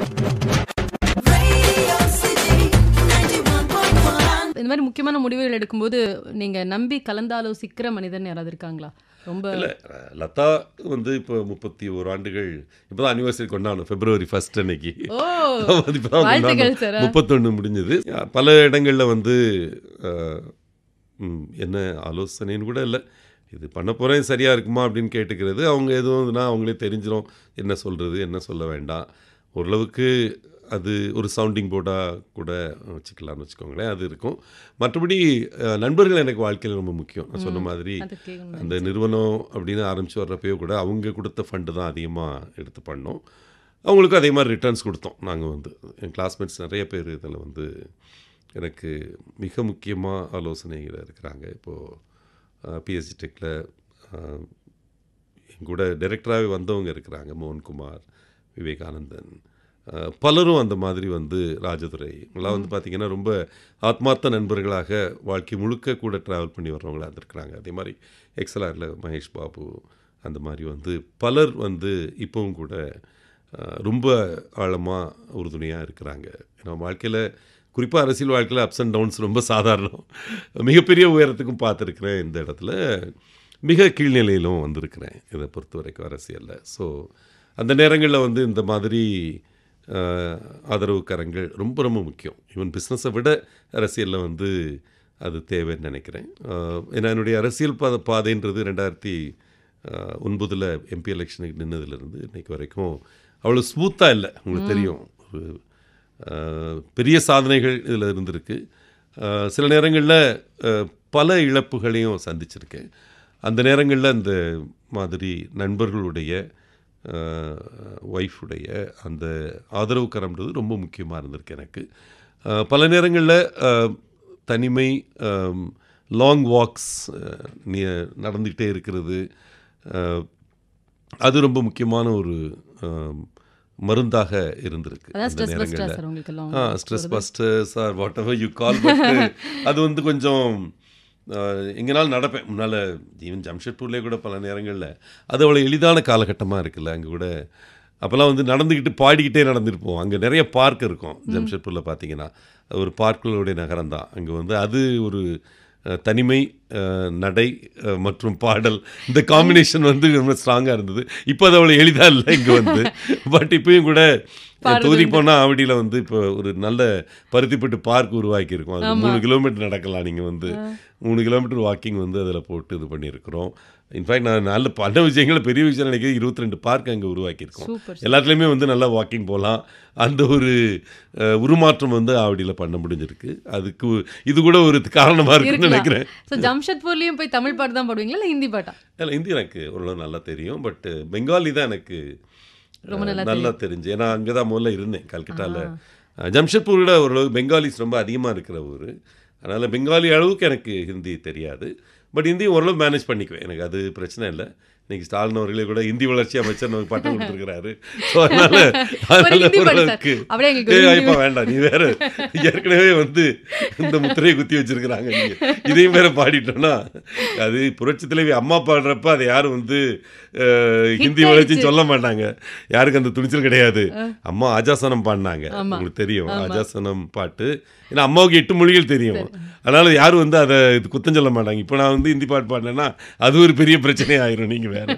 Radio City 91.1. இந்த மாதிரி முக்கியமான முடிவுகள் எடுக்கும்போது நீங்க நம்பி கலந்தாலோசிக்கிற மனிதன் யாராவது இருக்காங்களா ரொம்ப இல்லை லதா வந்து இப்போ முப்பத்தி ஒரு ஆண்டுகள் இப்போ தான் அனிவர்சரி கொண்டாடணும் பிப்ரவரி ஃபர்ஸ்ட் அன்னைக்கு ஓ அது இப்பதான் வாழ்த்துக்கள் கொண்டாடணும். சார் முப்பத்தொன்னு முடிஞ்சது பல இடங்களில் வந்து அஹ், ம், என்ன ஆலோசனைன்னு கூட இல்லை இது பண்ண போகிறேன் சரியாக இருக்குமா அப்படின்னு கேட்டுக்கிறது அவங்க எதுவும்னா அவங்களே தெரிஞ்சிடும் என்ன சொல்கிறது என்ன சொல்ல வேண்டாம் ஓரளவுக்கு அது ஒரு சவுண்டிங் போர்டாக கூட வச்சுக்கலாம்னு வச்சுக்கோங்களேன் அது இருக்கும் மற்றபடி அஹ், நண்பர்கள் எனக்கு வாழ்க்கையில் ரொம்ப முக்கியம் நான் சொன்ன மாதிரி அது கேட்கணும் அந்த நிறுவனம் அப்படின்னு ஆரம்பித்து வர்றப்பயோ கூட அவங்க கொடுத்த ஃபண்டு தான் அதிகமாக எடுத்து பண்ணோம் அவங்களுக்கும் அதே மாதிரி ரிட்டர்ன்ஸ் கொடுத்தோம் நாங்கள் வந்து என் கிளாஸ்மேட்ஸ் நிறைய பேர் இதில் வந்து எனக்கு மிக முக்கியமாக ஆலோசனைகள் இருக்கிறாங்க இப்போது பிஎஸ்சி டெக்கில் என் கூட டைரக்டராகவே வந்தவங்க இருக்கிறாங்க மோகன்குமார் விவேகானந்தன் அஹ், பலரும் அந்த மாதிரி வந்து ராஜதுரை இவங்களாம் வந்து பார்த்திங்கன்னா ரொம்ப ஆத்மார்த்த நண்பர்களாக வாழ்க்கை முழுக்க கூட ட்ராவல் பண்ணி வர்றவங்களா இருக்கிறாங்க அதே மாதிரி எக்ஸலாரில் மகேஷ் பாபு அந்த மாதிரி வந்து பலர் வந்து இப்போவும் கூட அஹ், ரொம்ப ஆழமாக உறுதுணையாக இருக்கிறாங்க ஏன்னா வாழ்க்கையில் குறிப்பாக அரசியல் வாழ்க்கையில் அப்ஸ் அண்ட் டவுன்ஸ் ரொம்ப சாதாரணம் மிகப்பெரிய உயரத்துக்கும் பார்த்துருக்குறேன் இந்த இடத்துல மிக கீழ்நிலையிலும் வந்திருக்கிறேன் இதை பொறுத்த வரைக்கும் அரசியலில் ஸோ அந்த நேரங்களில் வந்து இந்த மாதிரி அஹ், ஆதரவு கரங்கள் ரொம்ப ரொம்ப முக்கியம் ஈவன் பிஸ்னஸை விட அரசியலில் வந்து அது தேவைன்னு நினைக்கிறேன் அஹ், ஏன்னா என்னுடைய அரசியல் பாத பாதைன்றது ரெண்டாயிரத்தி ஒன்பதில் எம்பி எலெக்ஷனுக்கு நின்னதுலேருந்து இன்னைக்கு வரைக்கும் அவ்வளோ ஸ்மூத்தாக இல்லை உங்களுக்கு தெரியும் ஒரு அஹ், பெரிய சாதனைகள் இதில் இருந்திருக்கு அஹ், சில நேரங்களில் பல இழப்புகளையும் சந்திச்சிருக்கேன் அந்த நேரங்களில் அந்த மாதிரி நண்பர்களுடைய ஒய்ஃபுடைய அந்த ஆதரவு கரம்ன்றது ரொம்ப முக்கியமாக இருந்திருக்கு எனக்கு அஹ், பல நேரங்களில் தனிமை லாங் வாக்ஸ் நடந்துக்கிட்டே இருக்கிறது அஹ், அது ரொம்ப முக்கியமான ஒரு அஹ், மருந்தாக இருந்திருக்கு அதான் அந்த ஸ்ட்ரெஸ் பஸ்டா நேரங்களில் சார் உங்களுக்கு எல்லாம் ஆ stress busters or whatever you call but அது வந்து கொஞ்சம் அஹ், எங்கேனாலும் நடப்பேன் முன்னால் ஈவன் ஜம்ஷெட்பூர்லேயே கூட பல நேரங்களில் அது அவ்வளோ எளிதான காலகட்டமாக இருக்குல்ல அங்கே கூட அப்போல்லாம் வந்து நடந்துக்கிட்டு பாடிக்கிட்டே நடந்திருப்போம் அங்கே நிறைய பார்க் இருக்கும் ஜம்ஷெட்பூரில் பார்த்தீங்கன்னா ஒரு பார்க்குகளுடைய நகரம் தான் அங்கே வந்து அது ஒரு அஹ், தனிமை அஹ், நடை அஹ், மற்றும் பாடல் இந்த காம்பினேஷன் வந்து ரொம்ப ஸ்ட்ராங்காக இருந்தது இப்போ அது அவ்வளோ எளிதாக இல்லை இங்கே வந்து பட் இப்பயும் கூட என் தொகுதிக்கு போனால் ஆவடியில் வந்து இப்போ ஒரு நல்ல பருத்திப்பட்டு பார்க் உருவாக்கி இருக்கோம் அது மூணு கிலோமீட்டர் நடக்கலாம் நீங்கள் வந்து மூணு கிலோமீட்டர் வாக்கிங் வந்து அதில் போட்டு இது பண்ணியிருக்கிறோம் இன்ஃபேக்ட் நான் நல்ல பல விஷயங்கள் பெரிய விஷயம் நினைக்கிறேன் இருபத்தி ரெண்டு பார்க் அங்கே உருவாக்கியிருக்கோம் சூப்பர் எல்லாத்துலேயுமே வந்து நல்லா வாக்கிங் போகலாம் அந்த ஒரு அஹ், உருமாற்றம் வந்து ஆவடியில் பண்ண முடிஞ்சிருக்கு அதுக்கு இது கூட ஒரு காரணமாக இருக்குன்னு நினைக்கிறேன் ஸோ ஜம்ஷெட்பூர்லயும் போய் தமிழ் பாட்டு தான் பாடுவீங்களா இல்லை ஹிந்தி பாட்டா இல்லை ஹிந்தி எனக்கு ஓரளவு நல்லா தெரியும் பட் பெங்காலி தான் எனக்கு ரொம்ப நல்லா அஹ், நல்லா தெரிஞ்சு ஏன்னா அங்கே தான் முதல்ல இருந்தேன் கல்கட்டாவில் ஜம்ஷெட்பூர் விட ஓரளவு பெங்காலிஸ் ரொம்ப அதிகமாக இருக்கிற ஊர் அதனால் பெங்காலி அளவுக்கு எனக்கு ஹிந்தி தெரியாது பட் ஹிந்தி ஓரளவு மேனேஜ் பண்ணிக்குவேன் எனக்கு அது பிரச்சனை இல்லை இன்னைக்கு ஸ்டாலின் அவர்களே கூட ஹிந்தி வளர்ச்சி அமைச்சர் நமக்கு பட்டம் கொடுத்துருக்கிறாரு ஸோ அதனால அதனால ஹிந்தி பாடு சார். ஓரளவுக்கு அப்படியே எங்களுக்கு ஏய், ஒரு ஐயப்பா வேண்டாம் நீ வேற ஏற்கனவே வந்து இந்த முத்திரையை குத்தி வச்சிருக்கிறாங்க நீங்க இதையும் வேற பாடிட்டோம்னா அது புரட்சி தலைவி அம்மா பாடுறப்ப அதை யாரும் வந்து அஹ், ஹிந்தி வளர்ச்சி சொல்ல மாட்டாங்க யாருக்கு அந்த துணிச்சல் கிடையாது அம்மா ஆஜாசனம் பாடினாங்க உங்களுக்கு தெரியும் ஆஜாசனம் பாட்டு ஏன்னா அம்மாவுக்கு எட்டு மொழிகள் தெரியும் அதனால யாரும் வந்து அதை இது குத்தம் சொல்ல மாட்டாங்க இப்போ நான் வந்து ஹிந்தி பாட்டு பாடினேன்னா அது ஒரு பெரிய பிரச்சனை ஆயிரும் நீங்க வேற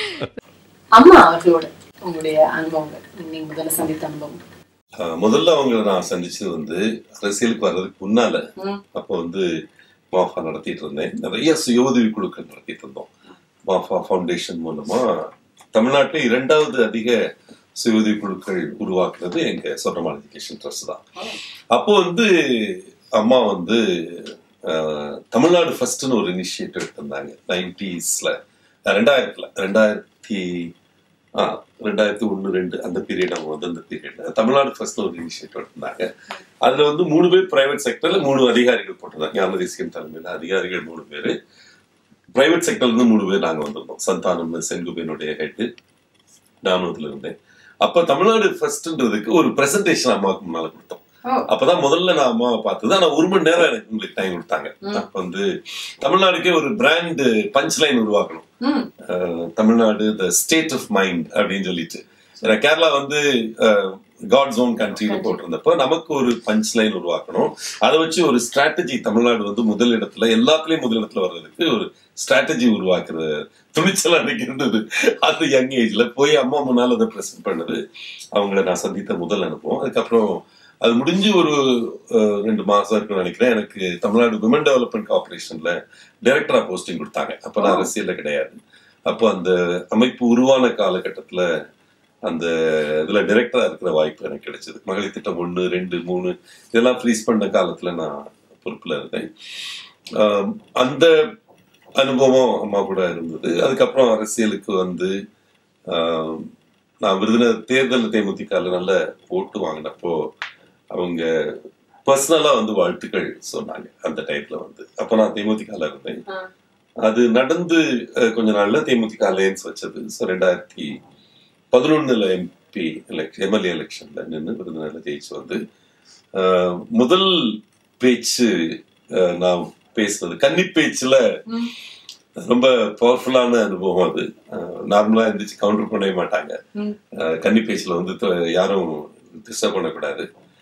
அம்மா அவர்களோட உங்களுடைய அனுபவங்கள் நீங்க முதல்ல சந்தித்த அனுபவம் ஆஹ் முதல்ல அவங்கள நான் சந்திச்சது வந்து அரசியலுக்கு வர்றதுக்கு முன்னால ம். அப்போ வந்து மாஃபா நடத்திட்டு இருந்தேன் நிறைய சுய உதவி குழுக்கள் நடத்திட்டு இருந்தோம் மாஃபா ஃபவுண்டேஷன் மூலமா தமிழ்நாட்டில் இரண்டாவது அதிக சுய உதவி குழுக்கள் உருவாக்குறது எங்க சொர்ணமால் எஜுகேஷன் ட்ரஸ்ட் தான் அப்போ வந்து அம்மா வந்து ஆஹ், தமிழ்நாடு ஃபர்ஸ்ட்னு ஒரு இனிஷியேட்டிவ் எடுத்திருந்தாங்க நைன்டிஸ்ல ரெண்டாயிரத்துல ரெண்டாயிரத்தி ஆ ரெண்டாயிரத்தி ஒன்று ரெண்டு அந்த பீரியட் அவங்க வந்து அந்த பீரியட்ல தமிழ்நாடு ஃபர்ஸ்ட் ஒரு இனிஷியேட்டிவ் எடுத்தாங்க அதுல வந்து மூணு பேர் பிரைவேட் செக்டர்ல மூணு அதிகாரிகள் போட்டிருந்தாங்க ஞான தேசியம் தலைமையில் அதிகாரிகள் மூணு பேர் பிரைவேட் செக்டர்ல இருந்து மூணு பேர் நாங்க வந்திருந்தோம் சந்தானம் செங்குபேனுடைய ஹெட் நானூத்துல இருந்தேன் அப்ப தமிழ்நாடு ஃபர்ஸ்ட்ன்றதுக்கு ஒரு பிரசன்டேஷன் அம்மாவுக்கு முன்னால கொடுத்தோம் ஓ. அப்பதான் முதல்ல நான் அம்மாவை பார்த்தது ஆனா ஒரு மணி நேரம் எனக்கு உங்களுக்கு டைம் கொடுத்தாங்க அப்ப வந்து தமிழ்நாடுக்கே ஒரு பிராண்ட் பஞ்ச் லைன் உருவாக்கணும் ம் அஹ், Tamil Nadu the state of mind அப்படின்னு சொல்லிட்டு ஏன்னா கேரளா வந்து அஹ், காட்ஸ் ஓன் கண்ட்ரின்னு போட்டிருந்தப்போ நமக்கு ஒரு பஞ்ச் லைன் உருவாக்கணும் அதை வச்சு ஒரு ஸ்ட்ராட்டஜி தமிழ்நாடு வந்து முதல் இடத்துல எல்லாத்துலயும் முதல் இடத்துல வர்றதுக்கு ஒரு ஸ்ட்ராட்டஜி உருவாக்குற துணிச்சல் அன்னைக்கு இருந்தது அந்த யங் ஏஜ்ல போய் அம்மா முன்னால் அதை ப்ரெசென்ட் பண்ணது அவங்கள நான் சந்தித்த முதல் அனுபவம் அதுக்கப்புறம் அது முடிஞ்சு ஒரு அஹ், ரெண்டு மாசம் இருக்குன்னு நினைக்கிறேன் எனக்கு தமிழ்நாடு விமன் டெவலப்மெண்ட் கார்பரேஷன்ல டைரக்டரா போஸ்டிங் கொடுத்தாங்க அப்ப நான் அரசியல்ல கிடையாது அப்போ அந்த அமைப்பு உருவான காலகட்டத்துல அந்த இதுல டைரக்டரா இருக்கிற வாய்ப்பு எனக்கு கிடைச்சது மகளிர் திட்டம் ஒன்று ரெண்டு மூணு இதெல்லாம் ஃப்ரீஸ் பண்ண காலத்துல நான் பொறுப்புல இருந்தேன் ஆம், அந்த அனுபவம் அம்மா கூட இருந்தது அதுக்கப்புறம் அரசியலுக்கு வந்து ஆம், நான் விருதுநகர் தேர்தல் தேமுதிகல நல்ல ஓட்டு வாங்கினப்போ அவங்க பர்சனலா வந்து வாழ்த்துக்கள் சொன்னாங்க அந்த டைம்ல வந்து அப்ப நான் தேமுதிகல இருந்தேன் ஆ. அது நடந்து அஹ், கொஞ்ச நாள்ல தேமுதிக அலையன்ஸ் வச்சது ஸோ ரெண்டாயிரத்தி பதினொன்னுல எம்பி எலெக்ஷன் எம்எல்ஏ எலெக்ஷன்ல நின்று விருதுநகர்ல ஜெயிச்சு வந்து அஹ், முதல் பேச்சு அஹ், நான் பேசுனது கன்னி பேச்சுல ம். ரொம்ப பவர்ஃபுல்லான அனுபவம் அது நார்மலா இருந்துச்சு கவுண்டர் பண்ணவே மாட்டாங்க ம். அஹ், கன்னி பேச்சுல வந்து த- யாரும் டிஸ்டர்ப் பண்ணக்கூடாது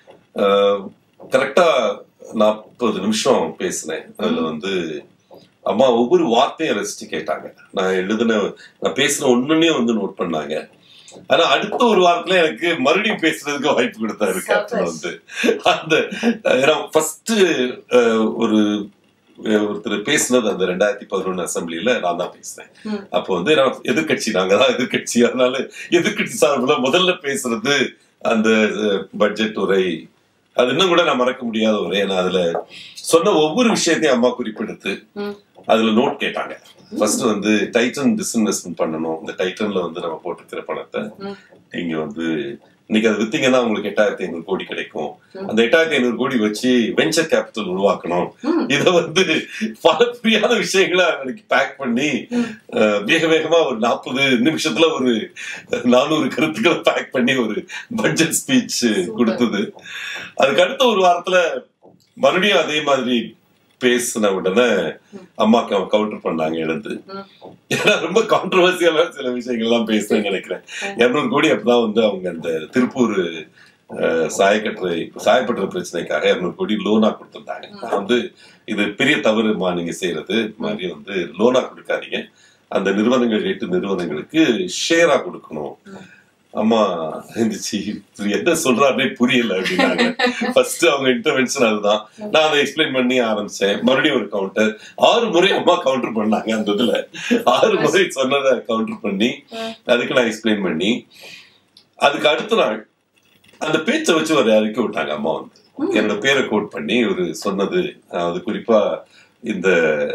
கரெக்டா நாற்பது நிமிஷம் பேசினேன் அதுல வந்து அம்மா ஒவ்வொரு வார்த்தையும் ரசிச்சு கேட்டாங்க நான் எழுதின நான் பேசுன ஒண்ணுன்னே வந்து நோட் பண்ணாங்க ஆனா அடுத்த ஒரு வாரத்துல எனக்கு மறுபடியும் பேசுறதுக்கு வாய்ப்பு கொடுத்தாரு கேப்டன் வந்து அந்த ஏன்னா ஃபர்ஸ்ட் ஒரு அஹ், ஒருத்தர் பேசினது அந்த ரெண்டாயிரத்தி பதினொன்னு அசம்பிளில நான் தான் பேசினேன் ம். அப்போ வந்து நான் எதிர்க்கட்சி நாங்க தான் எதிர்க்கட்சி அதனால எதிர்க்கட்சி சார்பில் முதல்ல பேசுறது அந்த பட்ஜெட் உரை அது இன்னும் கூட நான் மறக்க முடியாத உரை ஏன்னா அதுல சொன்ன ஒவ்வொரு விஷயத்தையும் அம்மா குறிப்பெடுத்து ம். அதுல நோட் கேட்டாங்க ஃபர்ஸ்ட் வந்து டைட்டன் டிஸ்இன்வெஸ்ட்மெண்ட் பண்ணணும் இந்த டைட்டன்ல வந்து நம்ம போட்டுக்கிற பணத்தை ம். நீங்க வந்து இன்னைக்கு அது வித்தீங்கன்னா உங்களுக்கு எட்டாயிரத்தி ஐநூறு கோடி கிடைக்கும் ம். அந்த எட்டாயிரத்தி ஐநூறு கோடி வச்சு வெஞ்சர் கேபிட்டல் உருவாக்கணும் ம். இத வந்து பல புரியாத விஷயங்களை எனக்கு பேக் பண்ணி அஹ், வேக வேகமா ஒரு நாற்பது நிமிஷத்துல ஒரு நானூறு கருத்துக்களை பேக் பண்ணி ஒரு பட்ஜெட் ஸ்பீச் கொடுத்தது அதுக்கு அடுத்த ஒரு வாரத்துல மறுபடியும் அதே மாதிரி பேசின உடனே அம்மா கவுண்டர் பண்ணாங்க எழுந்து ம். ஏன்னா ரொம்ப கான்ட்ரவர்சியலான சில விஷயங்கள்லாம் பேசுறேன்னு நினைக்கிறேன் இருநூறு கோடி அப்பதான் வந்து அவங்க அந்த திருப்பூர் அஹ், சாயக்கட்டுரை சாயப்பட்டுற பிரச்சனைக்காக இருநூறு கோடி லோனா கொடுத்திருந்தாங்க நான் வந்து இது பெரிய தவறுமா நீங்க செய்யறது இது மாதிரி வந்து லோனா கொடுக்காதீங்க அந்த நிறுவனங்கள் எட்டு நிறுவனங்களுக்கு ஷேரா கொடுக்கணும் அம்மா இருந்துச்சு இவர் என்ன சொல்றாருனே புரியல அப்படின்னாங்க ஃபர்ஸ்ட் அவங்க இன்டர்வென்ஷன் அதுதான் நான் அதை எக்ஸ்பிளைன் பண்ணி ஆரம்பிச்சேன் மறுபடியும் ஒரு கவுண்டர் ஆறு முறை அம்மா கவுண்டர் பண்ணாங்க அந்த இதுல ஆறு முறை சொன்னதை கவுண்டர் பண்ணி அதுக்கு நான் எக்ஸ்பிளைன் பண்ணி அதுக்கு அடுத்த நாள் அந்த பேச்சை வச்சு ஒரு அறிக்கை விட்டாங்க அம்மா வந்து என்னோட பேரை கோட் பண்ணி ஒரு சொன்னது அது குறிப்பா இந்த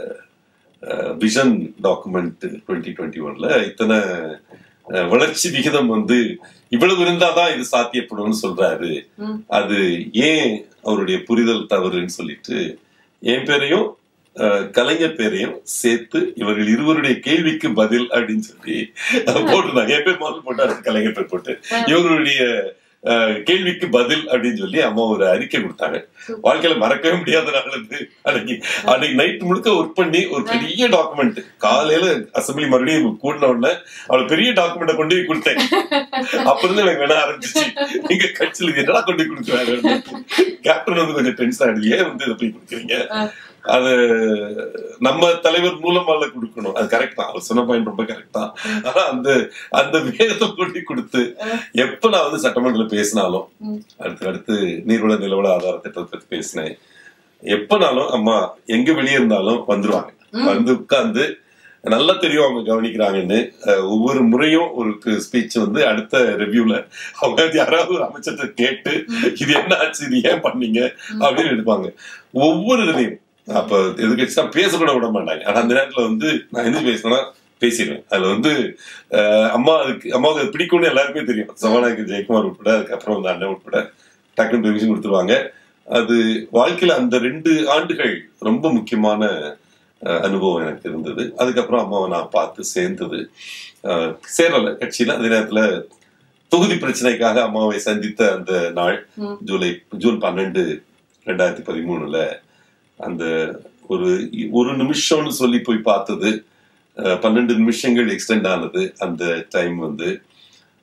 விஷன் டாக்குமெண்ட் டுவெண்ட்டி டுவெண்ட்டி ஒன்ல இத்தனை அஹ், வளர்ச்சி விகிதம் வந்து இவ்வளவு இருந்தாதான் இது சாத்தியப்படும்னு சொல்றாரு ம். அது ஏன் அவருடைய புரிதல் தவறுன்னு சொல்லிட்டு என் பேரையும் அஹ், கலைஞர் பேரையும் சேர்த்து இவர்கள் இருவருடைய கேள்விக்கு பதில் அப்படின்னு சொல்லி அஹ், போட்டிருந்தாங்க என் பேர் முதல்ல போட்டாரு கலைஞர் பேர் போட்டு இவர்களுடைய அஹ், கேள்விக்கு பதில் அப்படின்னு சொல்லி அம்மா ஒரு அறிக்கை கொடுத்தாங்க வாழ்க்கையில மறக்கவே முடியாத நாள் அது அன்னைக்கு அன்னைக்கு நைட் முழுக்க ஒர்க் பண்ணி ஒரு பெரிய டாக்குமெண்ட் காலையில அசம்பிளி மறுபடியும் கூட்டின உடனே அவளை பெரிய டாக்குமெண்ட்டை கொண்டு போய் கொடுத்தேன் அப்ப இருந்து எனக்கு வேண ஆரம்பிச்சிச்சு எங்க கட்சியில இது என்னடா கொண்டு போய் கொடுக்குறாரு கேப்டன் வந்து கொஞ்சம் டென்ஷன் ஆயிடுது ஏன் வந்து இதை போய் கொடுக்குறீங்க அது நம்ம தலைவர் மூலமால கொடுக்கணும் அது கரெக்ட் தான் அவர் சொன்ன பாயிண்ட் ரொம்ப கரெக்ட் தான் ஆனா அந்த அந்த வேகத்தை கொண்டு கொடுத்து எப்ப நான் வந்து சட்டமன்றத்துல பேசினாலும் அடுத்து அடுத்து நீர்வள நிலவள ஆதார திட்டத்தை பத்தி பேசினேன் எப்பனாலும் அம்மா எங்க வெளியே இருந்தாலும் வந்துருவாங்க வந்து உட்கார்ந்து நல்லா தெரியும் அவங்க கவனிக்கிறாங்கன்னு அஹ், ஒவ்வொரு முறையும் ஒரு ஸ்பீச் வந்து அடுத்த ரிவ்யூல அவங்க வந்து யாராவது ஒரு அமைச்சர்கிட்ட கேட்டு இது என்ன ஆச்சு இது ஏன் பண்ணீங்க அப்படின்னு எடுப்பாங்க ஒவ்வொரு இதுலையும் அப்ப எதுக்கட்சி தான் பேசக்கூட விட மாட்டாங்க ஆனா அந்த நேரத்துல வந்து நான் எது பேசினா பேசிடுவேன் அதுல வந்து அஹ், அம்மா அதுக்கு அம்மாவுக்கு அது பிடிக்கும்னு எல்லாருக்குமே தெரியும் சபாநாயகர் ஜெயக்குமார் உட்பட அதுக்கப்புறம் வந்து அண்ணன் உட்பட டக்குன்னு பெர்மிஷன் கொடுத்துருவாங்க அது வாழ்க்கையில அந்த ரெண்டு ஆண்டுகள் ரொம்ப முக்கியமான அஹ், அனுபவம் எனக்கு இருந்தது அதுக்கப்புறம் அம்மாவை நான் பார்த்து சேர்ந்தது அஹ், சேரல கட்சியில அதே நேரத்துல தொகுதி பிரச்சனைக்காக அம்மாவை சந்தித்த அந்த நாள் ம். ஜூலை ஜூன் பன்னெண்டு ரெண்டாயிரத்தி பதிமூணுல அந்த ஒரு ஒரு நிமிஷம்னு சொல்லி போய் பார்த்தது அஹ், பன்னெண்டு நிமிஷங்கள் எக்ஸ்டெண்ட் ஆனது அந்த டைம் வந்து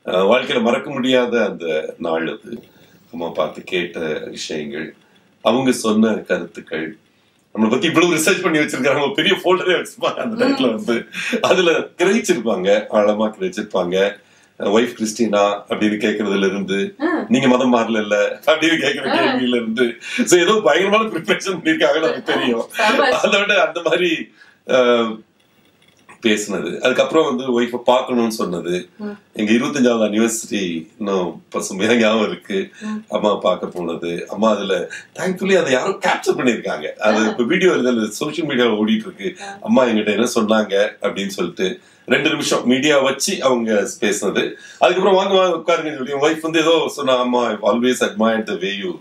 அஹ், வாழ்க்கையில மறக்க முடியாத அந்த நாள் அது அம்மா பார்த்து கேட்ட விஷயங்கள் அவங்க சொன்ன கருத்துக்கள் நம்மளை பத்தி இவ்வளவு ரிசர்ச் பண்ணி வச்சிருக்காங்க ஒரு பெரிய ஃபோல்டரே வச்சிருப்பாங்க அந்த டைத்துல வந்து அதுல கிரகிச்சிருப்பாங்க ஆழமா கிரகிச்சிருப்பாங்க ஒய்ஃப் கிறிஸ்டினா அப்படின்னு கேட்கறதுல இருந்து நீங்க மதம் மாறல இல்ல அப்படின்னு கேட்கிற கேள்வியில இருந்து சோ ஏதோ பயங்கரமான ப்ரிப்பரேஷன் பண்ணிருக்காங்கன்னு நமக்கு தெரியும் சபாஷ். அதோட அந்த மாதிரி அஹ், பேசுனது அதுக்கப்புறம் வந்து ஒய்ஃபை பார்க்கணும்னு சொன்னது எங்க இருபத்தஞ்சாவது அனிவர்சரி இன்னும் பசுமையா ஞாபகம் இருக்கு அம்மா பார்க்க போனது அம்மா அதுல தேங்க்ஃபுல்லி அதை யாரும் கேப்சர் பண்ணிருக்காங்க அது இப்ப வீடியோ சோஷியல் மீடியாவில் ஓடிட்டு இருக்கு அம்மா எங்கிட்ட என்ன சொன்னாங்க அப்படின்னு சொல்லிட்டு ரெண்டு நிமிஷம் மீடியா வச்சு அவங்க பேசுனது அதுக்கப்புறம் வாங்க வாங்க உட்காருங்க சொல்லி ஒய்ஃப் வந்து ஏதோ சொன்னா அம்மா always admire the way you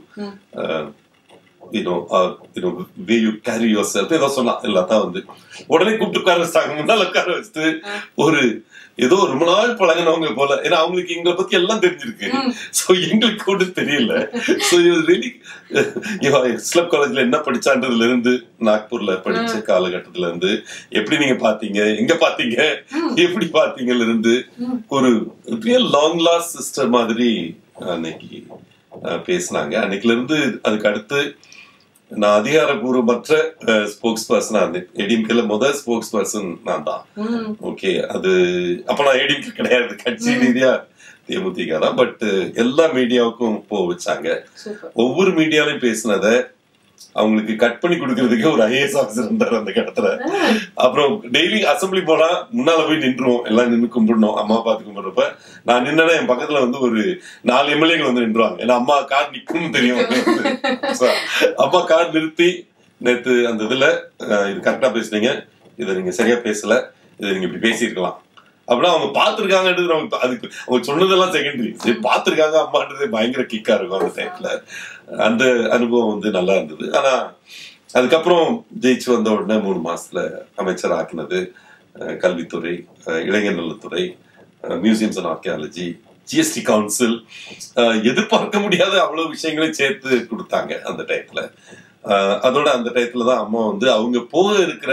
you know you know way you carry yourself ஏதோ சொன்னா எல்லாத்தான் வந்து உடனே கூப்பிட்டு உட்கார வச்சிட்டாங்க முன்னால உட்கார வச்சுட்டு ஒரு ஏதோ ரொம்ப நாள் பழகினவங்க போல ஏன்னா அவங்களுக்கு எங்களை பத்தி எல்லாம் தெரிஞ்சிருக்கு சோ எங்களுக்கு கூட தெரியல சோ ரெலி இஸ்லாம் காலேஜ்ல என்ன படிச்சான்றதுல இருந்து நாக்பூர்ல படிச்ச காலகட்டத்துல இருந்து எப்படி நீங்க பாத்தீங்க எங்க பாத்தீங்க எப்படி பாத்தீங்கல இருந்து ஒரு ரியல் லாங் லாஸ்ட் சிஸ்டர் மாதிரி அன்னைக்கு அஹ், பேசுனாங்க அன்னைக்குல இருந்து அதுக்கு அடுத்து நான் அதிகாரபூர்வமற்ற ஸ்போக்ஸ் பர்சனா இருந்தேன் ஏடிஎம்கேல முதல் ஸ்போக்ஸ் பர்சன் நான் தான் ஓகே அது அப்ப நான் ஏடிஎம்கே கிடையாது கட்சி ரீதியா தேமுதிக தான் பட் எல்லா மீடியாவுக்கும் போக வச்சாங்க சூப்பர் ஒவ்வொரு மீடியாலையும் பேசினத அவங்களுக்கு கட் பண்ணி கொடுக்கறதுக்கு ஒரு ஐஏஎஸ் ஆஃபீஸர் இருந்தார் அந்த இடத்துல அப்புறம் டெய்லி அசம்பிளி போனா முன்னால போய் நின்றுவோம் எல்லாம் நின்று கும்பிடணும் அம்மா பார்த்து கும்பிடுறப்ப நான் நின்னா என் பக்கத்துல வந்து ஒரு நாலு எம்எல்ஏகள் வந்து நின்றுவாங்க ஏன்னா அம்மா கார் நிக்கும்னு தெரியும் So, அம்மா கார் நிறுத்தி நேத்து அந்த இதுல அஹ், இது கரெக்டா பேசுனீங்க இதை நீங்க சரியா பேசல இதை நீங்க இப்படி பேசியிருக்கலாம் அப்படின்னா அவங்க பார்த்திருக்காங்கன்றது நமக்கு அதுக்கு அவங்க சொன்னதெல்லாம் செகண்டரி சரி பார்த்திருக்காங்க அம்மான்றது பயங்கர கிக்கா இருக்கும் அந்த டைம்ல அந்த அனுபவம் வந்து நல்லா இருந்தது ஆனா அதுக்கப்புறம் ஜெயிச்சு வந்த உடனே மூணு மாசத்துல அமைச்சர் ஆக்கினது அஹ், கல்வித்துறை அஹ், இளைஞர் நலத்துறை museums and archaeology GST council எதிர்பார்க்க முடியாத அவ்வளவு விஷயங்களையும் சேர்த்து கொடுத்தாங்க அந்த டயத்துல அஹ், அதோட அந்த டயத்துல தான் அம்மா வந்து அவங்க போக இருக்கிற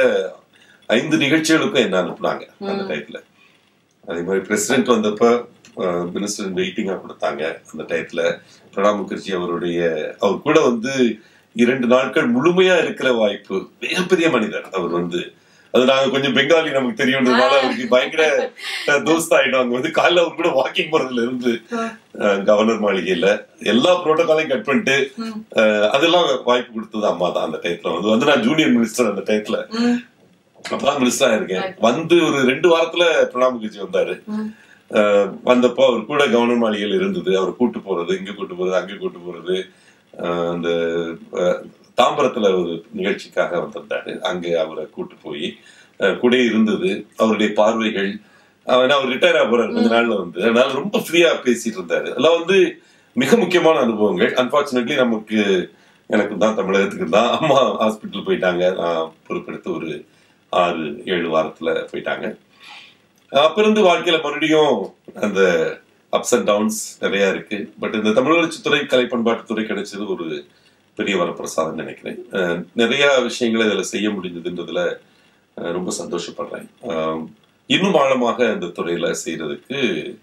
ஐந்து நிகழ்ச்சிகளுக்கும் என்ன அனுப்புனாங்க அந்த டயத்துல அதே மாதிரி பிரசிடென்ட் வந்தப்ப மினிஸ்டர் வெயிட்டிங்கா கொடுத்தாங்க அந்த டயத்துல பிரணாப் முகர்ஜி அவருடைய அவர் கூட வந்து இரண்டு நாட்கள் முழுமையா இருக்கிற வாய்ப்பு மிகப்பெரிய மனிதர் அவர் வந்து அது நாங்க கொஞ்சம் பெங்காலி நமக்கு தெரியும்ன்றதுனால அவருக்கு பயங்கர அஹ், தோஸ்த் ஆயிடும் அங்க வந்து காலைல அவர் கூட வாக்கிங் போறதுல இருந்து அஹ், கவர்னர் மாளிகையில எல்லா புரோட்டோகாலையும் கட் பண்ணிட்டு அஹ், அதெல்லாம் வாய்ப்பு கொடுத்தது அம்மா தான் அந்த டயத்துல வந்து வந்து நான் ஜூனியர் மினிஸ்டர் அந்த டயத்துல அப்பதான் மினிஸ்டரா இருக்கேன் வந்து ஒரு ரெண்டு வாரத்துல பிரணாப் முகர்ஜி வந்தாரு அஹ் வந்தப்போ அவர் கூட கவர்னர் மாளிகையில் இருந்தது அவர் கூட்டு போறது இங்க கூட்டு போறது அங்க கூட்டு போறது அஹ் அந்த அஹ், தாம்பரத்துல ஒரு நிகழ்ச்சிக்காக வந்திருந்தாரு அங்க அவரை கூட்டு போய் அஹ், கூட இருந்தது அவருடைய பார்வைகள் அஹ், ஏன்னா அவர் ரிட்டையர் ஆக போறாரு கொஞ்ச நாள்ல வந்து அதனால ரொம்ப ஃப்ரீயா பேசிட்டு இருந்தாரு அதெல்லாம் வந்து மிக முக்கியமான அனுபவங்கள் அன்பார்ச்சுனேட்லி நமக்கு எனக்கு தான் தமிழகத்துக்கு தான் அம்மா ஹாஸ்பிட்டல் போயிட்டாங்க நான் பொறுப்பெடுத்து ஒரு ஆறு ஏழு வாரத்துல போயிட்டாங்க அப்ப இருந்து வாழ்க்கையில மறுபடியும் அந்த அப்ஸ் அண்ட் டவுன்ஸ் நிறைய இருக்கு பட் இந்த தமிழ் வளர்ச்சித்துறை கலை பண்பாட்டுத்துறை கிடைச்சது ஒரு பெரிய வரப்பிரசாதம் நினைக்கிறேன் அஹ் நிறைய விஷயங்களை இதுல செய்ய முடிஞ்சதுன்றதுல அஹ் ரொம்ப சந்தோஷப்படுறேன் அஹ் இன்னும் ஆழமாக இந்த துறையில செய்யறதுக்கு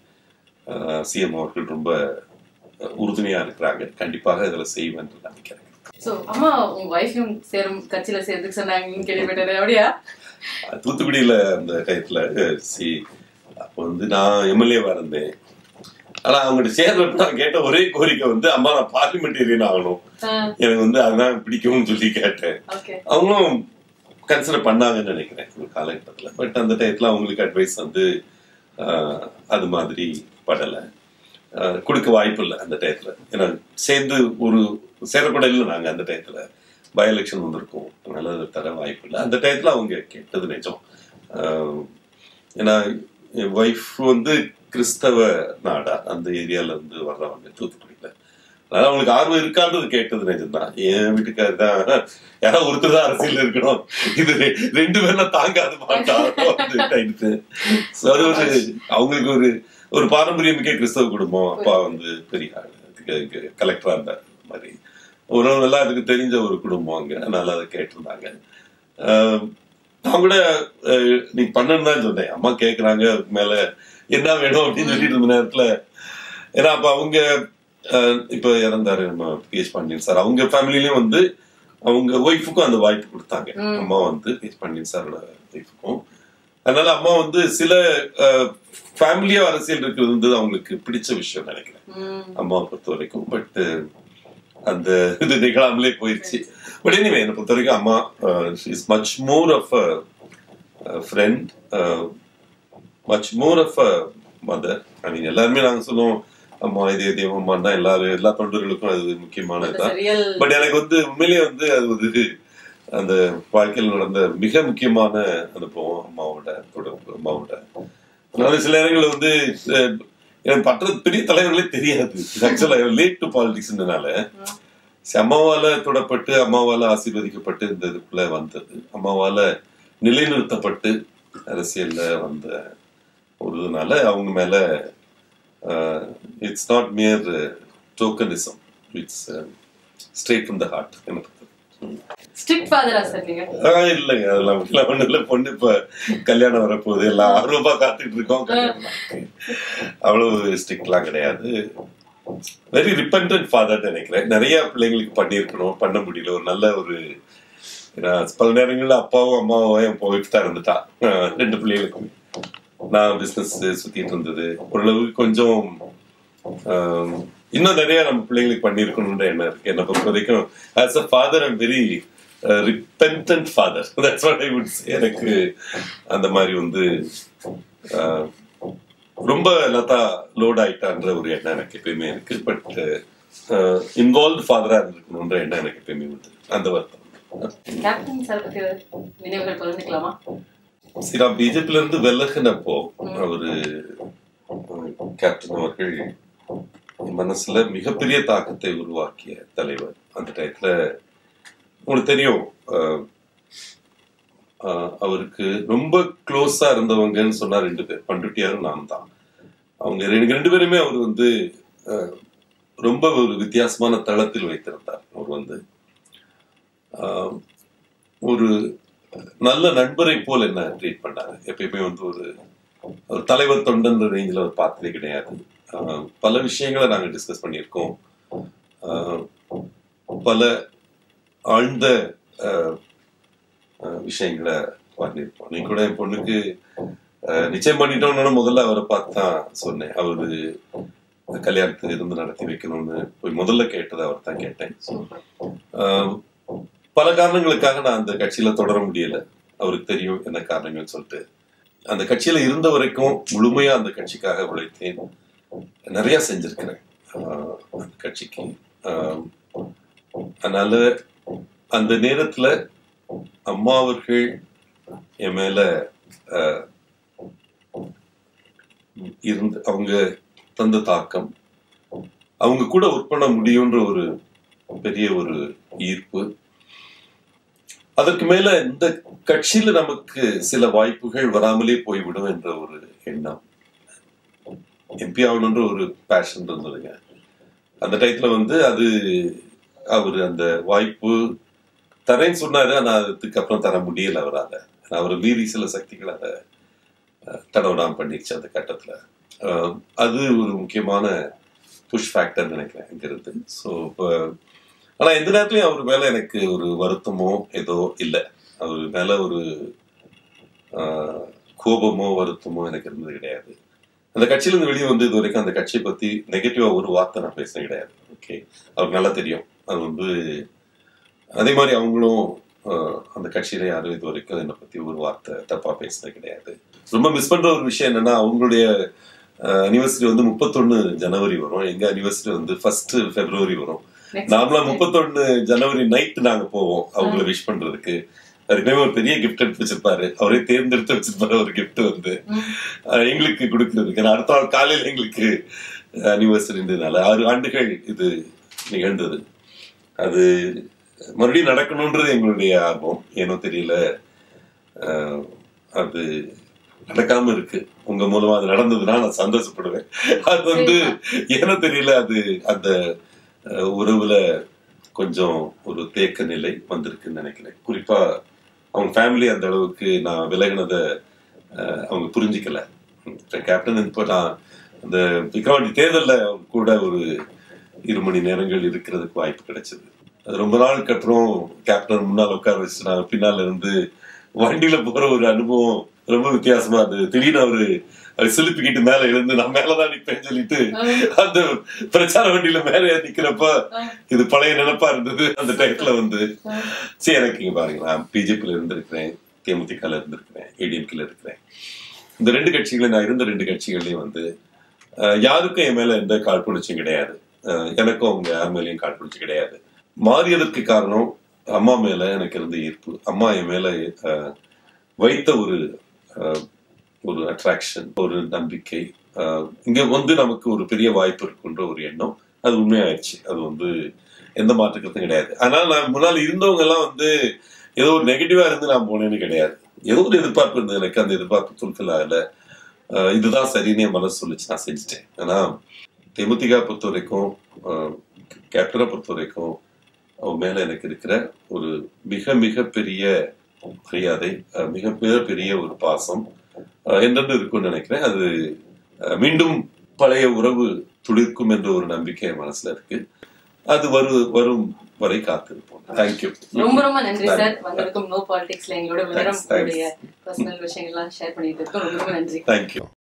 சிஎம் அவர்கள் ரொம்ப உறுதுணையா இருக்கிறாங்க கண்டிப்பாக இதுல செய்வேன் என்று நினைக்கிறேன் சோ அம்மா உங்க ஒய்ஃபையும் சேரும் கட்சியில சேர்ந்துக்க சொன்னாங்கன்னு கேள்விப்பட்டேன் அப்படியா தூத்துக்குடியில அந்த டயத்துல சி அப்போ வந்து நான் எம்எல்ஏவா இருந்தேன் ஆனா அவங்ககிட்ட சேர்றப்ப நான் கேட்ட ஒரே கோரிக்கை வந்து அம்மா நான் பார்லிமெண்டேரியன் ஆகணும் எனக்கு வந்து அதுதான் பிடிக்கும்னு சொல்லி கேட்டேன் ஓகே அவங்களும் கன்சிடர் பண்ணாங்கன்னு நினைக்கிறேன் ஒரு காலகட்டத்துல பட் அந்த டயத்துல அவங்களுக்கு அட்வைஸ் வந்து ஆஹ், அது மாதிரி படலை ஆஹ், கொடுக்க வாய்ப்பு இல்லை அந்த டயத்துல ஏன்னா சேர்ந்து ஒரு சேரக்கூட இல்லை நாங்க அந்த டயத்துல பை எலெக்ஷன் வந்திருக்கோம் அதனால அது தர வாய்ப்பு இல்லை அந்த டயத்துல அவங்க கேட்டது நிஜம் ஆஹ், ஏன்னா என் ஒய்ஃப் வந்து கிறிஸ்தவ நாடா அந்த ஏரியால இருந்து வர்றவங்க தூத்துக்குடியில அதனால அவங்களுக்கு ஆர்வம் இருக்கான்றது கேட்டது நிஜம்தான் என் வீட்டுக்காரர் தான் யாராவது ஒருத்தர் தான் அரசியல் இருக்கணும் இது ரெ- ரெண்டு பேர்லாம் தாங்காது மாட்டாங்க So அது ஒரு அவங்களுக்கு ஒரு ஒரு பாரம்பரிய மிக்க கிறிஸ்தவ குடும்பம் அப்பா வந்து பெரிய கலெக்டரா இருந்தார் இந்த மாதிரி ஒரு நல்லா அதுக்கு தெரிஞ்ச ஒரு குடும்பம் அங்க அதனால அதை கேட்டிருந்தாங்க ஆஹ் நான் கூட அஹ், நீ பண்ணுன்னு தான் சொன்னேன் அம்மா கேக்குறாங்க அதுக்கு மேல என்ன வேணும் அப்படின்னு சொல்லிட்டு இருந்த நேரத்துல ஏன்னா அப்ப அவங்க அஹ், இப்ப இறந்தாரு நம்ம பிஎஸ் பாண்டியன் சார் அவங்க ஃபேமிலிலயும் வந்து அவங்க ஒய்ஃபுக்கும் அந்த வாய்ப்பு கொடுத்தாங்க அம்மா வந்து பிஎஸ் பாண்டியன் சாரோட ஒய்ஃபுக்கும் அதனால அம்மா வந்து சில ஃபேமிலியா அரசியல் இருக்கிறது வந்து அவங்களுக்கு பிடிச்ச விஷயம் நினைக்கிறேன் அம்மாவை பொறுத்த வரைக்கும் பட் அந்த இது நிகழாமலே போயிடுச்சு பட் எனிவே என்னை பொறுத்த வரைக்கும் அம்மா is much more of friend much more of mother I mean எல்லாருமே நாங்க சொல்லுவோம் அம்மா இதே தெய்வம்மா தான் எல்லாரும் எல்லா தொண்டர்களுக்கும் அது முக்கியமானதுதான் ரியல் பட் எனக்கு வந்து உண்மையிலேயே வந்து அது ஒரு அந்த வாழ்க்கையில் நடந்த மிக முக்கியமான அனுபவம் அம்மாவோட தொடர்பு அம்மாவோட அதனால சில நேரங்களில் வந்து அஹ், எனக்கு மற்ற பெரிய தலைவர்களே தெரியாது ஆக்சுவலா லேட் டு பாலிடிக்ஸ்னால அம்மாவால தொடப்பட்டு அம்மாவால ஆசீர்வதிக்கப்பட்டு இந்த இதுக்குள்ள வந்தது அம்மாவால நிலைநிறுத்தப்பட்டு அரசியல்ல வந்த ஒரு இதனால அவங்க மேல it's not mere tokenism it's straight from the heart எனக்கு ஸ்ட்ரிக்ட் ஃபாதரா சார் நீங்க ஆஹ் இல்லைங்க அதெல்லாம் இல்லை ஒன்றும் இல்லை பொண்ணு இப்ப கல்யாணம் வரப்போகுது எல்லாம் ஆர்வமா காத்துட்டு இருக்கோம் கல்யாணம் அவ்வளவு ஸ்ட்ரிக்ட்லாம் கிடையாது வெரி ரிப்பன்டன்ட் ஃபாதர் நினைக்கிறேன் நிறைய பிள்ளைங்களுக்கு பண்ணியிருக்கணும் பண்ண முடியல ஒரு நல்ல ஒரு ஏன்னா, பல நேரங்கள்ல அப்பாவும் அம்மாவும் என் ஒய்ஃப் தான் இருந்துட்டா ஆஹ் ரெண்டு பிள்ளைகளுக்கும் நான் பிசினஸ் சுத்திட்டு இருந்தது ஓரளவுக்கு கொஞ்சம் ஆஹ், இன்னும் நிறைய நம்ம பிள்ளைங்களுக்கு பண்ணியிருக்கணும்ன்ற எண்ணம் இருக்கு என்னை பொறுத்த வரைக்கும் as a father I'm very repentant father that's what I would எனக்கு அந்த மாதிரி வந்து ஆஹ், ரொம்ப லதா லோட் ஆயிட்டான்ற ஒரு எண்ணம் எனக்கு எப்பயுமே இருக்கு பட் இன்வால்வ் ஃபாதரா இருந்திருக்கணுன்ற எண்ணம் எனக்கு எப்பயுமே உண்டு அந்த வருத்தம் கேப்டன் சார் பத்தி நினைவுகள் பகிர்ந்துக்கலாமா சரி நான் பிஜேபில இருந்து விலகினப்போ அவரு கேப்டன் அவர்கள் என் மனசுல மிகப்பெரிய தாக்கத்தை உருவாக்கிய தலைவர் அந்த டயத்துல உங்களுக்கு தெரியும் அஹ், அஹ், அவருக்கு ரொம்ப க்ளோஸா இருந்தவங்கன்னு சொன்னா ரெண்டு பேர் பண்டுட்டியாரும் நான் தான் அவங்க ரெண்டு ரெண்டு பேருமே அவர் வந்து அஹ், ரொம்ப ஒரு வித்தியாசமான தளத்தில் வைத்திருந்தார் அவர் வந்து ஆஹ், ஒரு நல்ல நண்பரை போல் என்ன ட்ரீட் பண்ணாரு எப்பயுமே வந்து ஒரு ஒரு தலைவர் தொண்டன்ற ரேஞ்சில் அவர் பார்த்ததே கிடையாது ஆஹ், பல விஷயங்களை நாங்கள் டிஸ்கஸ் பண்ணியிருக்கோம் ஆஹ், பல ஆழ்ந்த ஆஹ், ஆஹ், விஷயங்களை பண்ணியிருப்போம் நீ கூட என் பொண்ணுக்கு ஆஹ், நிச்சயம் பண்ணிட்டோம்னு முதல்ல அவரை பார்த்து தான் சொன்னேன் அவரு கல்யாணத்துக்கு இருந்து நடத்தி வைக்கணும்னு போய் முதல்ல கேட்டதை அவர் தான் கேட்டேன் ஆஹ், பல காரணங்களுக்காக நான் அந்த கட்சியில தொடர முடியல அவருக்கு தெரியும் என்ன காரணங்கள் சொல்லிட்டு அந்த கட்சியில இருந்த வரைக்கும் முழுமையா அந்த கட்சிக்காக உழைத்தேன் நிறைய செஞ்சிருக்கிறேன் ஆஹ், அந்த கட்சிக்கு ஆஹ், அதனால அந்த நேரத்துல அம்மா அவர்கள் என் மேல ஆஹ், இருந்து அவங்க தந்த தாக்கம் அவங்க கூட ஒர்க் பண்ண முடியுன்ற ஒரு பெரிய ஒரு ஈர்ப்பு அதற்கு மேல இந்த கட்சியில நமக்கு சில வாய்ப்புகள் வராமலே போய்விடும் என்ற ஒரு எண்ணம் எம்பி ஆகணுன்ற ஒரு பேஷன் இருந்ததுங்க அந்த டயத்துல வந்து அது அவர் அந்த வாய்ப்பு தரேன்னு சொன்னாரு ஆனா அதுக்கு அப்புறம் தர முடியல அவரால அவர் மீறி சில சக்திகள் அதை தடவடாம பண்ணிடுச்சு அந்த கட்டத்துல அஹ், அது ஒரு முக்கியமான புஷ் ஃபேக்டர் நினைக்கிறேன் இங்கிருந்து ஸோ இப்போ ஆனா எந்த நேரத்துலயும் அவர் மேல எனக்கு ஒரு வருத்தமோ ஏதோ இல்லை அவர் மேல ஒரு ஆஹ், கோபமோ வருத்தமோ எனக்கு இருந்தது கிடையாது அந்த கட்சியில இருந்து வெளியே வந்து இது வரைக்கும் அந்த கட்சியை பத்தி நெகட்டிவா ஒரு வார்த்தை நான் பேசினது கிடையாது ஓகே அவருக்கு நல்லா தெரியும் அது வந்து அதே மாதிரி அவங்களும் ஆஹ், அந்த கட்சியில யாரும் இது வரைக்கும் என்னை பத்தி ஒரு வார்த்தை தப்பா பேசினது கிடையாது ரொம்ப மிஸ் பண்ற ஒரு விஷயம் என்னன்னா அவங்களுடைய அனிவர்சரி வந்து முப்பத்தொன்னு ஜனவரி வரும் எங்க அனிவர்சரி வந்து ஃபர்ஸ்ட் பிப்ரவரி வரும் நார்மலா முப்பத்தொன்னு ஜனவரி நைட் நாங்க போவோம் அவங்கள விஷ் பண்றதுக்கு அதுக்குமே ஒரு பெரிய கிஃப்ட் எடுத்து வச்சிருப்பாரு அவரே தேர்ந்தெடுத்து வச்சிருப்பாரு ஒரு gift வந்து அஹ் எங்களுக்கு கொடுக்கறதுக்கு நான் அடுத்த நாள் காலையில எங்களுக்கு அனிவர்சரின்றதுனால ஆறு ஆண்டுகள் இது நிகழ்ந்தது அது மறுபடியும் நடக்கணுன்றது எங்களுடைய ஆர்வம் ஏனோ தெரியல அஹ், அது நடக்காம இருக்கு உங்க மூலமா அது நடந்ததுன்னா நான் சந்தோஷப்படுவேன் அது வந்து ஏனோ தெரியல அது அந்த அஹ், உறவுல கொஞ்சம் ஒரு தேக்க நிலை வந்திருக்குன்னு நினைக்கிறேன் குறிப்பா அவங்க ஃபேமிலி அந்த அளவுக்கு நான் விலகினதை அஹ், அவங்க புரிஞ்சிக்கல கேப்டன் இப்போ நான் அந்த விக்ரவாண்டி தேர்தலில் அவங்க கூட ஒரு இரு மணி நேரங்கள் இருக்கிறதுக்கு வாய்ப்பு கிடைச்சது அது ரொம்ப நாளுக்கு அப்புறம் கேப்டன் முன்னால் உட்கார வச்சு நான் பின்னால இருந்து வண்டியில போற ஒரு அனுபவம் ரொம்ப வித்தியாசமா இருந்தது திடீர்னு அவரு அவர் சிலுப்பிக்கிட்டு மேல எழுந்து நான் மேலதான் நிப்பேன்னு சொல்லிட்டு அந்த பிரச்சார வண்டியில மேல ஏறி நிக்கிறப்ப இது பழைய நினைப்பா இருந்தது அந்த டயத்துல வந்து சரி எனக்கு இங்க பாருங்க நான் பிஜேபியில இருந்திருக்கிறேன் தேமுதிகல இருந்திருக்கிறேன் ஏடிஎம்கேல இருக்கிறேன் இந்த ரெண்டு கட்சிகளும் நான் இருந்த ரெண்டு கட்சிகள்லயும் வந்து அஹ், யாருக்கும் என் மேல எந்த காழ்ப்புணர்ச்சியும் கிடையாது அஹ், எனக்கும் அவங்க யார் மேலேயும் காழ்ப்புணர்ச்சி கிடையாது மாறியதற்கு காரணம் அம்மா மேல எனக்கு இருந்த ஈர்ப்பு அம்மா என் மேல அஹ், வைத்த ஒரு அஹ், ஒரு அட்ராக்ஷன் ஒரு நம்பிக்கை அஹ், இங்க வந்து நமக்கு ஒரு பெரிய வாய்ப்பு இருக்குன்ற ஒரு எண்ணம் அது உண்மையாயிடுச்சு அது வந்து எந்த மாற்றுக்கிறதும் கிடையாது ஆனால் நான் முன்னால் இருந்தவங்க எல்லாம் வந்து ஏதோ ஒரு நெகட்டிவா இருந்து நான் போனேன்னு கிடையாது ஏதோ ஒரு எதிர்பார்ப்பு இருந்தது எனக்கு அந்த எதிர்பார்ப்பு ஃபுல்ஃபில் ஆகல அஹ், இதுதான் சரின்னு என் மனசு சொல்லிச்சு நான் செஞ்சுட்டேன் ஆனா தேமுதிக பொறுத்த வரைக்கும் அஹ், கேப்டனை பொறுத்த வரைக்கும் அவன் மேல எனக்கு இருக்கிற ஒரு மிக மிக பெரிய மரியாதை அஹ், மிக மிக பெரிய ஒரு பாசம் அஹ், என்றென்று இருக்கும்னு நினைக்கிறேன் அது அஹ், மீண்டும் பழைய உறவு துளிர்க்கும் என்ற ஒரு நம்பிக்கை என் மனசுல இருக்கு அது வரு வரும் வரை காத்திருப்போம் தேங்க்யூ ரொம்ப ரொம்ப நன்றி சார் Thank you. வந்திருக்கும் நோ பாலிடிக்ஸ்ல எங்களோட நேரம் Thanks, thanks. உங்களுடைய பர்சனல் விஷயங்கள்லாம் ஷேர் பண்ணிட்டு இருக்கோம் ரொம்ப ரொம்ப நன்றி தேங்க்யூ